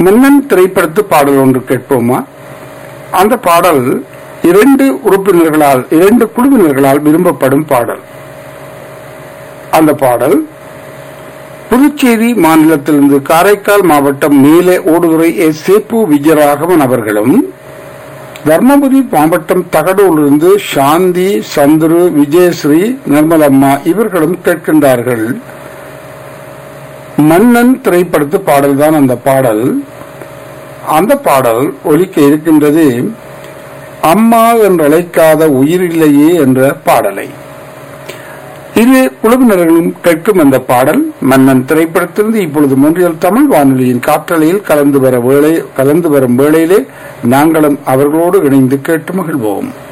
மன்னன் திரைப்படத்து பாடல் ஒன்று கேட்போமா அந்த பாடல் இரண்டு உறுப்பினர்களால் இரண்டு குழுவினர்களால் விரும்பப்படும் பாடல் அந்த பாடல் புதுச்சேரி மாநிலத்திலிருந்து காரைக்கால் மாவட்டம் மேலே ஓடுதுறை எஸ் சேப்பு விஜயராகவன் அவர்களும் தர்மபுரி மாவட்டம் தகடூரிலிருந்து சாந்தி சந்துரு விஜயஸ்ரீ நிர்மலம்மா இவர்களும் கேட்கின்றார்கள் மன்னன் திரைப்படத்து பாடல்தான் அந்த பாடல் அந்த பாடல் ஒலிக்க இருக்கின்றது அம்மா என்று அழைக்காத உயிரில்லையே என்ற பாடலை இரு குழுவினர்களும் கேட்கும் அந்த பாடல் மன்னன் திரைப்படத்திலிருந்து இப்பொழுது மொன்றியல் தமிழ் வானொலியின் காற்றலையில் கலந்து வர வேளை கலந்து வரும் வேளையிலே நாங்களும் அவர்களோடு இணைந்து கேட்டு மகிழ்வோம்